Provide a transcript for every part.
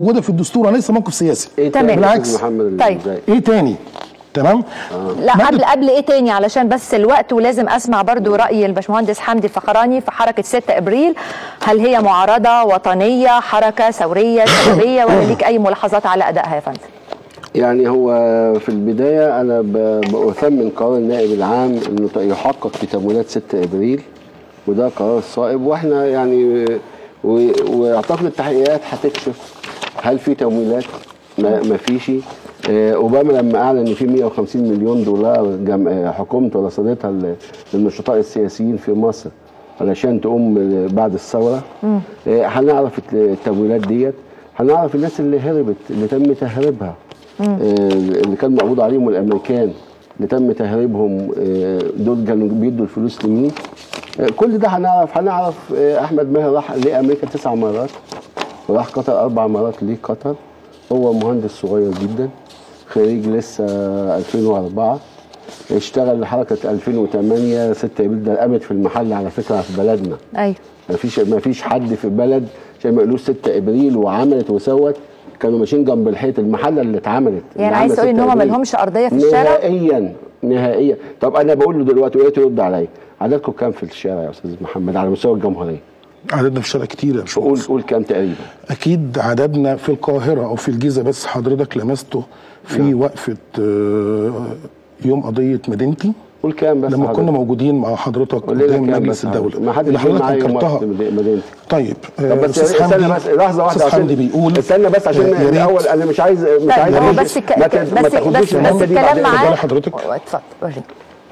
موجوده في الدستور وليس موقف سياسي ايه تمام. تاني يا بالعكس. أستاذ محمد طيب. إزاي؟ ايه تاني تمام لا مادة- قبل قبل ايه تاني علشان بس الوقت ولازم اسمع برضو راي الباشمهندس حمدي الفخراني في حركه 6 ابريل هل هي معارضه وطنيه حركه ثوريه شبابيه ولا ليك اي ملاحظات على ادائها يا فندم يعني هو في البداية أنا ب- بأثمن قرار النائب العام إنه ت- يحقق في تمويلات 6 إبريل وده قرار صائب وإحنا يعني و- وأعتقد التحقيقات هتكشف هل في تمويلات ما ما فيش آه، اوباما لما اعلن ان في 150 مليون دولار جم... آه، حكومته رصدتها ل- للنشطاء السياسيين في مصر علشان تقوم آه، بعد الثوره آه، هنعرف الت- التمويلات ديت هنعرف الناس اللي هربت اللي تم تهريبها آه، اللي كان مقبوض عليهم الامريكان اللي تم تهريبهم آه، دول كانوا بيدوا الفلوس لمين آه، كل ده هنعرف هنعرف آه، احمد ماهر راح لامريكا تسع مرات وراح قطر اربع مرات ليه قطر هو مهندس صغير جدا خريج لسه 2004 اشتغل لحركه 2008 6 ابريل ده قامت في المحل على فكره في بلدنا ايوه ما فيش ما فيش حد في البلد عشان ما يقولوش 6 ابريل وعملت وسوت كانوا ماشيين جنب الحيط المحله اللي اتعملت اللي يعني عايز عملت تقول ان 6 هم ما إبريل. لهمش ارضيه في الشارع نهائيا نهائيا طب انا بقول له دلوقتي وهي ترد عليا عددكم كام في الشارع يا استاذ محمد على مستوى الجمهوريه عددنا في الشارع كتير يا قول باشمهندس قول كام تقريبا اكيد عددنا في القاهره او في الجيزه بس حضرتك لمسته في وقفه آه، يوم قضيه مدينتي قول كام بس لما حضرتك؟ كنا موجودين مع حضرتك قول لنا قدام كام مجلس بس الدوله ما حدش اللي جه حضرتك معايا يوم انكرتها وقت مدينتي طيب طب آه، بس استاذ استنى حمدي بس لحظه واحده استاذ عشان حمدي بيقول استنى بس عشان آه، يا ريت الاول انا مش عايز مش طيب عايز هو أمشي. بس ك... ما ت- ما بس تاخدوش بس, الحتة بس دي الكلام بعدين. معاه اتفضلي حضرتك. اتفضل وريني.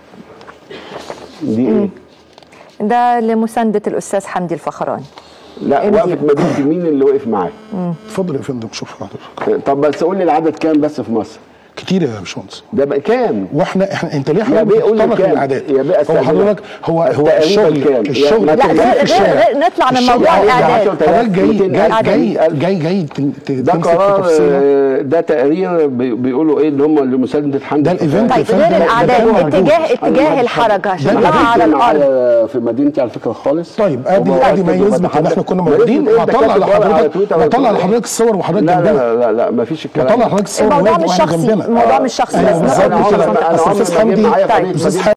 دي ايه؟ ده لمسانده الاستاذ حمدي الفخراني لا إيه دي؟ وقفه مدينتي مين اللي وقف معاك؟ اتفضل يا فندم شوف حضرتك طب بس قول لي العدد كام بس في مصر؟ كتير يا باشمهندس ده بقى كام؟ واحنا احنا انت ليه يا حضرتك بيه قول لي بتتطرق كام؟ للاعداد يا بيه هو استنى. حضرتك هو هو تقريباً الشغل كام؟ الشغل لا، لا غير- غير, في غير, الشارع. غير نطلع من الشغل موضوع عايز الاعداد 10,000 حضرتك جاي 200,000 جاي جاي 200,000. جاي جاي تم- ت- ده تمسك في قرار تفصيلة. آه، ده تقرير بي- بيقولوا ايه اللي هم لمسانده حمدي ده الإيفنت طيب يا فندم، غير ده- ده الاعداد كله موجود. اتجاه اتجاه الحركه ده شغلها على الإيفنت الارض معايا في مدينتي على فكره خالص طيب ادي وبوقفت ادي ما يثبت ان احنا كنا موجودين وهطلع وهطلع لحضرتك وهطلع لحضرتك الصور وحضرتك لا لا جنبنا لا لا, لا ما فيش الكلام وهطلع ده. لحضرتك الصور الموضوع وهي- مش واحنا شخصي جنبنا. الموضوع مش شخصي ايوه بس بالظبط أنا عمري كده ما- أنا أصل عمري استاذ ما جيت حمدي معايا طيب. فريق استاذ مدينتي.